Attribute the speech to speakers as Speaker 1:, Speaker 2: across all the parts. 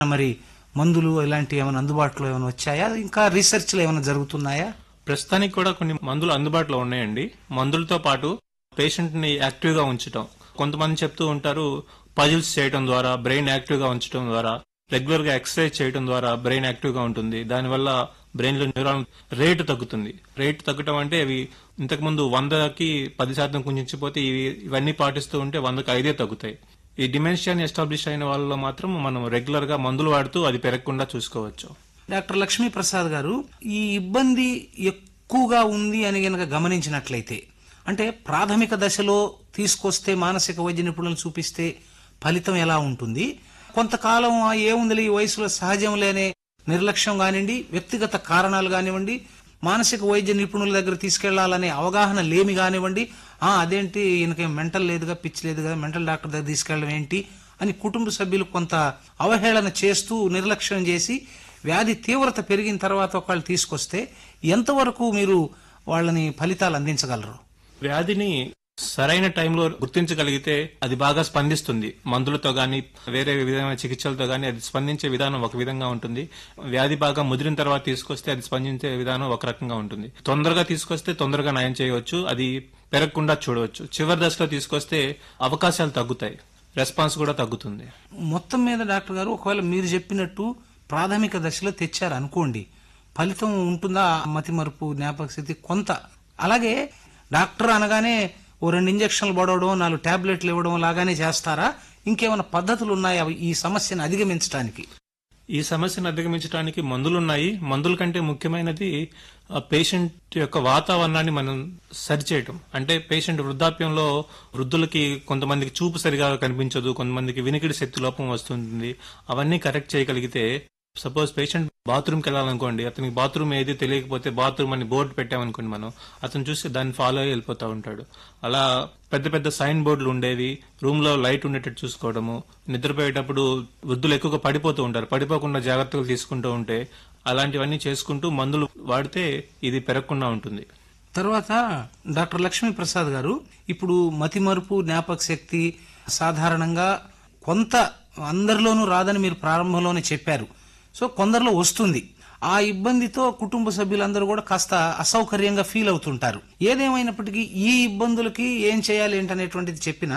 Speaker 1: మరి మందులు ఇలాంటివి ఏమైనా అందుబాటులో ఏమైనా వచ్చాయా ఇంకా రీసెర్చ్లు ఏమైనా జరుగుతున్నాయా
Speaker 2: ప్రస్తుతానికి కూడా కొన్ని మందులు అందుబాటులో ఉన్నాయండి మందులతో పాటు పేషెంట్ ని యాక్టివ్ గా ఉంచటం కొంతమంది చెప్తూ ఉంటారు పజిల్స్ చేయడం ద్వారా బ్రెయిన్ యాక్టివ్ గా ఉంచడం ద్వారా రెగ్యులర్ గా ఎక్సర్సైజ్ చేయడం ద్వారా బ్రెయిన్ యాక్టివ్ గా ఉంటుంది దానివల్ల బ్రెయిన్ లో న్యూరాన్ రేటు తగ్గుతుంది రేటు తగ్గటం అంటే అవి ఇంతకు ముందు వందకి పది శాతం కుంచిపోతే ఇవి ఇవన్నీ పాటిస్తూ ఉంటే వందకి ఐదే తగ్గుతాయి ఈ డిమెన్షియాని ఎస్టాబ్లిష్ అయిన వాళ్ళలో మాత్రం మనం రెగ్యులర్ గా మందులు వాడుతూ అది పెరగకుండా చూసుకోవచ్చు
Speaker 1: డాక్టర్ లక్ష్మీ ప్రసాద్ గారు ఈ ఇబ్బంది ఎక్కువగా ఉంది అని గనక గమనించినట్లయితే అంటే ప్రాథమిక దశలో తీసుకొస్తే మానసిక వైద్య నిపుణులను చూపిస్తే ఫలితం ఎలా ఉంటుంది కొంతకాలం ఆ ఏముందిలే ఈ వయసులో సహజం లేనే నిర్లక్ష్యం కానివ్వండి వ్యక్తిగత కారణాలు కానివ్వండి మానసిక వైద్య నిపుణుల దగ్గర తీసుకెళ్లాలనే అవగాహన లేమి కానివ్వండి ఆ అదేంటి ఈయనకేం మెంటల్ లేదుగా పిచ్చి లేదు కదా మెంటల్ డాక్టర్ దగ్గర తీసుకెళ్ళడం ఏంటి అని కుటుంబ సభ్యులు కొంత అవహేళన చేస్తూ నిర్లక్ష్యం చేసి వ్యాధి తీవ్రత పెరిగిన తర్వాత ఒకళ్ళు తీసుకొస్తే ఎంతవరకు మీరు వాళ్ళని ఫలితాలు అందించగలరు
Speaker 2: వ్యాధిని సరైన టైంలో గుర్తించగలిగితే అది బాగా స్పందిస్తుంది మందులతో గాని వేరే విధమైన చికిత్సలతో గాని అది స్పందించే విధానం ఒక విధంగా ఉంటుంది వ్యాధి బాగా ముదిరిన తర్వాత తీసుకొస్తే అది స్పందించే విధానం ఒక రకంగా ఉంటుంది తొందరగా తీసుకొస్తే తొందరగా నయం చేయవచ్చు అది పెరగకుండా చూడవచ్చు చివరి దశలో తీసుకొస్తే అవకాశాలు తగ్గుతాయి రెస్పాన్స్ కూడా తగ్గుతుంది
Speaker 1: మొత్తం మీద డాక్టర్ గారు ఒకవేళ మీరు చెప్పినట్టు ప్రాథమిక దశలో తెచ్చారు అనుకోండి ఫలితం ఉంటుందా మతి మరుపు జ్ఞాపక స్థితి కొంత అలాగే డాక్టర్ అనగానే ఓ రెండు ఇంజక్షన్లు పడవడం నాలుగు టాబ్లెట్లు ఇవ్వడం లాగానే చేస్తారా ఇంకేమైనా పద్ధతులు ఉన్నాయా ఈ సమస్యను అధిగమించడానికి
Speaker 2: ఈ సమస్యను అధిగమించడానికి మందులున్నాయి మందుల కంటే ముఖ్యమైనది పేషెంట్ యొక్క వాతావరణాన్ని మనం సరిచేయటం అంటే పేషెంట్ వృద్ధాప్యంలో వృద్ధులకి కొంతమందికి చూపు సరిగా కనిపించదు కొంతమందికి వినికిడి శక్తి లోపం వస్తుంది అవన్నీ కరెక్ట్ చేయగలిగితే సపోజ్ పేషెంట్ బాత్రూమ్కి వెళ్ళాలనుకోండి అతనికి బాత్రూమ్ ఏది తెలియకపోతే బాత్రూమ్ అని బోర్డు పెట్టామనుకోండి మనం అతను చూసి దాన్ని ఫాలో అయ్యి వెళ్ళిపోతా ఉంటాడు అలా పెద్ద పెద్ద సైన్ బోర్డులు ఉండేవి రూమ్ లో లైట్ ఉండేటట్టు చూసుకోవడము నిద్రపోయేటప్పుడు వృద్ధులు ఎక్కువగా పడిపోతూ ఉంటారు పడిపోకుండా జాగ్రత్తలు తీసుకుంటూ ఉంటే అలాంటివన్నీ చేసుకుంటూ మందులు వాడితే ఇది పెరగకుండా ఉంటుంది
Speaker 1: తర్వాత డాక్టర్ లక్ష్మీ ప్రసాద్ గారు ఇప్పుడు మతిమరుపు జ్ఞాపక శక్తి సాధారణంగా కొంత అందరిలోనూ రాదని మీరు ప్రారంభంలోనే చెప్పారు సో కొందరిలో వస్తుంది ఆ ఇబ్బందితో కుటుంబ సభ్యులందరూ కూడా కాస్త అసౌకర్యంగా ఫీల్ అవుతుంటారు ఏదేమైనప్పటికీ ఈ ఇబ్బందులకి ఏం చేయాలి ఏంటనేటువంటిది చెప్పినా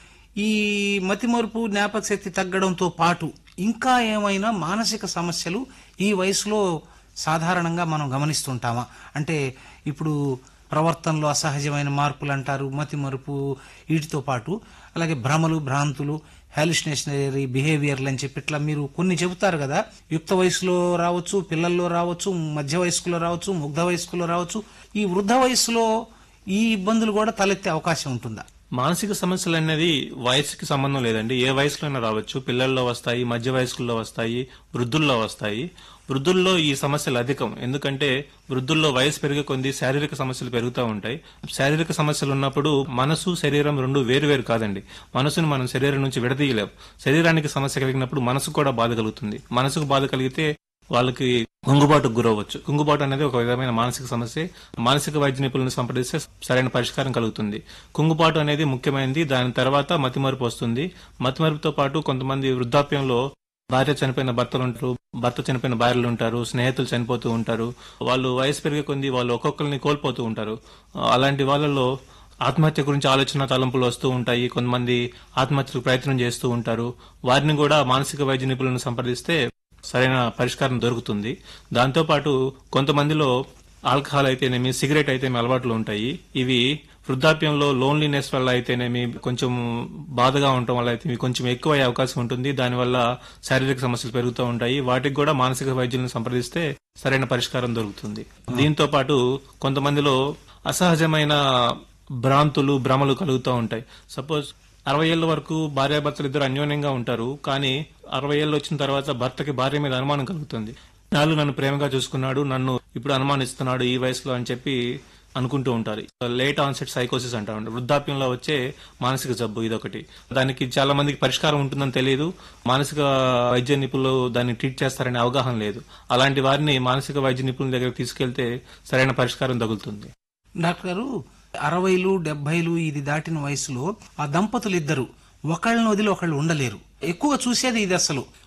Speaker 1: ఈ మతిమరుపు జ్ఞాపక శక్తి తగ్గడంతో పాటు ఇంకా ఏమైనా మానసిక సమస్యలు ఈ వయసులో సాధారణంగా మనం గమనిస్తుంటామా అంటే ఇప్పుడు ప్రవర్తనలో అసహజమైన మార్పులు అంటారు మతి మరుపు వీటితో పాటు అలాగే భ్రమలు భ్రాంతులు హాలిసినేషనరీ బిహేవియర్లు అని చెప్పి ఇట్లా మీరు కొన్ని చెబుతారు కదా యుక్త వయసులో రావచ్చు పిల్లల్లో రావచ్చు మధ్య వయస్కులో రావచ్చు ముగ్ధ వయస్కులో రావచ్చు ఈ వృద్ధ వయసులో ఈ ఇబ్బందులు కూడా తలెత్తే అవకాశం ఉంటుందా
Speaker 2: మానసిక సమస్యలు అనేది వయసుకి సంబంధం లేదండి ఏ వయసులోనే రావచ్చు పిల్లల్లో వస్తాయి మధ్య వయస్కుల్లో వస్తాయి వృద్ధుల్లో వస్తాయి వృద్ధుల్లో ఈ సమస్యలు అధికం ఎందుకంటే వృద్ధుల్లో వయసు పెరిగే కొద్ది శారీరక సమస్యలు పెరుగుతూ ఉంటాయి శారీరక సమస్యలు ఉన్నప్పుడు మనసు శరీరం రెండు వేరు వేరు కాదండి మనసును మనం శరీరం నుంచి విడదీయలేం శరీరానికి సమస్య కలిగినప్పుడు మనసు కూడా బాధ కలుగుతుంది మనసుకు బాధ కలిగితే వాళ్ళకి కుంగుబాటుకు గురవచ్చు కుంగుబాటు అనేది ఒక విధమైన మానసిక సమస్య మానసిక వైద్య నిపుణులను సంప్రదిస్తే సరైన పరిష్కారం కలుగుతుంది కుంగుబాటు అనేది ముఖ్యమైనది దాని తర్వాత మతిమరుపు వస్తుంది మతిమరుపుతో పాటు కొంతమంది వృద్ధాప్యంలో భార్య చనిపోయిన భర్తలు ఉంటారు భర్త చనిపోయిన భార్యలు ఉంటారు స్నేహితులు చనిపోతూ ఉంటారు వాళ్ళు వయసు పెరిగే కొంది వాళ్ళు ఒక్కొక్కరిని కోల్పోతూ ఉంటారు అలాంటి వాళ్ళలో ఆత్మహత్య గురించి ఆలోచన తలంపులు వస్తూ ఉంటాయి కొంతమంది ఆత్మహత్యకు ప్రయత్నం చేస్తూ ఉంటారు వారిని కూడా మానసిక వైద్య నిపుణులను సంప్రదిస్తే సరైన పరిష్కారం దొరుకుతుంది దాంతోపాటు కొంతమందిలో ఆల్కహాల్ అయితేనేమి సిగరెట్ అయితేనేమి అలవాట్లు ఉంటాయి ఇవి వృద్ధాప్యంలో లోన్లీనెస్ వల్ల అయితేనేమి కొంచెం బాధగా ఉండటం వల్ల అయితే కొంచెం ఎక్కువ అయ్యే అవకాశం ఉంటుంది దానివల్ల శారీరక సమస్యలు పెరుగుతూ ఉంటాయి వాటికి కూడా మానసిక వైద్యులను సంప్రదిస్తే సరైన పరిష్కారం దొరుకుతుంది దీంతో పాటు కొంతమందిలో అసహజమైన భ్రాంతులు భ్రమలు కలుగుతూ ఉంటాయి సపోజ్ అరవై ఏళ్ల వరకు భార్యాభర్తలు ఇద్దరు అన్యోన్యంగా ఉంటారు కానీ అరవై ఏళ్ళు వచ్చిన తర్వాత భర్తకి భార్య మీద అనుమానం కలుగుతుంది నాలుగు నన్ను ప్రేమగా చూసుకున్నాడు నన్ను ఇప్పుడు అనుమానిస్తున్నాడు ఈ వయసులో అని చెప్పి అనుకుంటూ ఉంటారు లేట్ ఆన్సెట్ సైకోసిస్ అంటారు వృద్ధాప్యంలో వచ్చే మానసిక జబ్బు ఇదొకటి దానికి చాలా మందికి పరిష్కారం ఉంటుందని తెలియదు మానసిక వైద్య నిపుణులు దాన్ని ట్రీట్ చేస్తారనే అవగాహన లేదు అలాంటి వారిని మానసిక వైద్య నిపుణుల దగ్గర తీసుకెళ్తే సరైన పరిష్కారం తగులుతుంది
Speaker 1: డాక్టర్ గారు అరవైలు డెబ్బైలు ఇది దాటిన వయసులో ఆ దంపతులు ఇద్దరు ఒకళ్ళని వదిలి ఒకళ్ళు ఉండలేరు ఎక్కువగా చూసేది ఇది అసలు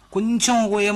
Speaker 1: కొంచెం ఓ